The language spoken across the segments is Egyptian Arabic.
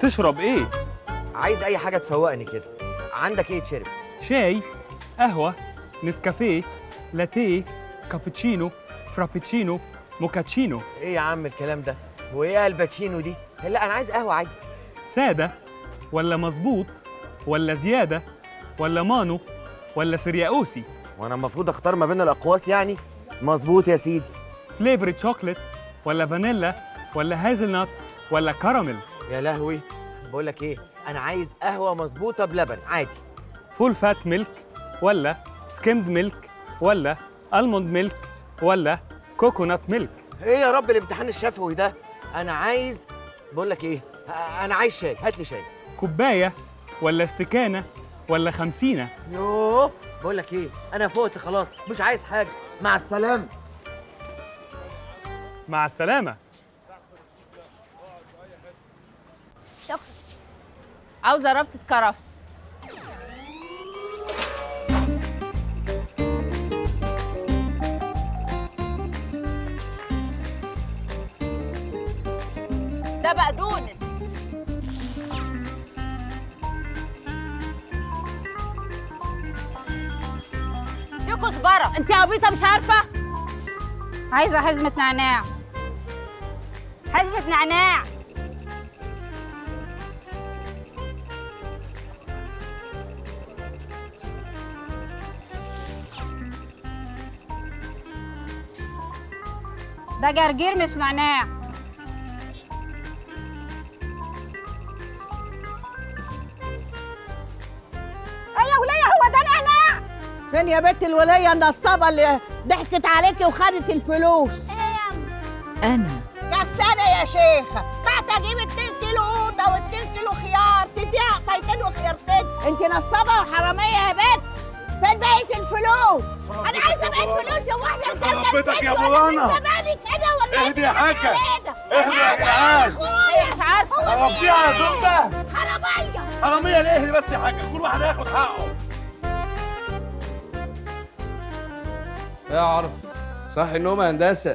تشرب ايه عايز اي حاجه تفوقني كده عندك ايه تشرب شاي قهوه نسكافيه لاتيه كابتشينو فرابتشينو موكاتشينو ايه يا عم الكلام ده وايه الباتشينو دي لا انا عايز قهوه عادي ساده ولا مظبوط ولا زياده ولا مانو ولا سرياوسي وانا المفروض اختار ما بين الاقواس يعني مظبوط يا سيدي فليفرد شوكليت ولا فانيلا ولا هازل نut ولا كراميل يا لهوي بقول لك ايه انا عايز قهوه مظبوطه بلبن عادي فول فات ميلك ولا سكيمد ميلك ولا الموند ميلك ولا كوكونات ميلك ايه يا رب الامتحان الشفوي ده انا عايز بقول لك ايه آه، انا عايز شاي هات لي شاي كوبايه ولا استكانه ولا خمسينه يوه بقول لك ايه انا فوت خلاص مش عايز حاجه مع السلامه مع السلامه شكرا عاوزه ربطه كرفس ده بقدونس دي كزبره انت عبيطه مش عارفه عايزة حزمة نعناع حزمة نعناع ده جرجير مش نعناع ايه يا ولية هو ده نعناع فين يا بنت الولية النصابة اللي ضحكت عليكي وخدت الفلوس؟ انا كانت أنا يا شيخة بعت أجيب 2 كيلو قوطة و2 كيلو خيار تديها قطعتين وخيارتين أنت نصابة وحرامية يا بنت فين بقية الفلوس؟ أنا عايزة بقية فلوس يا واحدة بترجع ربتك يا ست أبو ولا رنا. من زمانك أنا ولا اهدي يا حاجة. اهدي يا يا جدعان. أخويا مش عارفة ربيها يا زبده حرامية حراميه ليه اهدي بس يا حاجه كل واحد هياخد حقه يا عرف صح النوم يا هندسه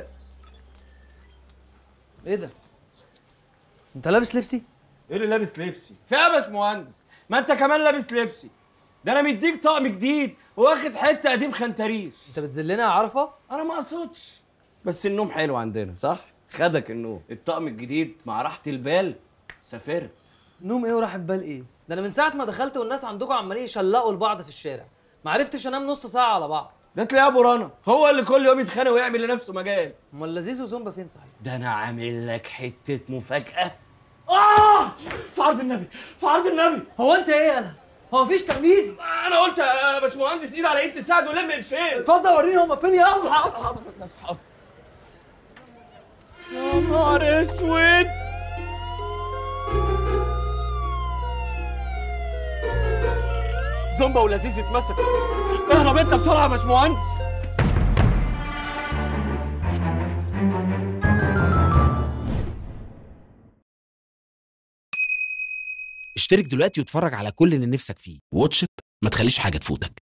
ايه ده انت لابس لبسي ايه اللي لابس لبسي في يا باشمهندس ما انت كمان لابس لبسي ده انا مديك طقم جديد واخد حته قديم خنتريش انت بتذلنا يا عرفه انا ما اقصدش بس النوم حلو عندنا صح خدك النوم الطقم الجديد مع راحه البال سافرت نوم ايه وراحه بال ايه ده انا من ساعه ما دخلت والناس عندكم عمالين يشلقوا لبعض في الشارع ما عرفتش انام نص ساعه على بعض ده تلاقيه ابو رنا هو اللي كل يوم يتخانق ويعمل لنفسه مجال امال لذيذ وزومبا فين صحيح ده انا عامل لك حته مفاجاه اه في عرض النبي في عرض النبي هو انت ايه انا هو مفيش تمييز انا قلت يا باشمهندس ايد على ايد تساعد ولم الشيل اتفضل وريني هما فين يلا حاضر حاضر الناس حاضر يا نهار اسود زومبا ولذيذ اتمسك اهرب انت بسرعه يا باشمهندس اشترك دلوقتي واتفرج على كل اللي نفسك فيه واتش إت، ما تخليش حاجة تفوتك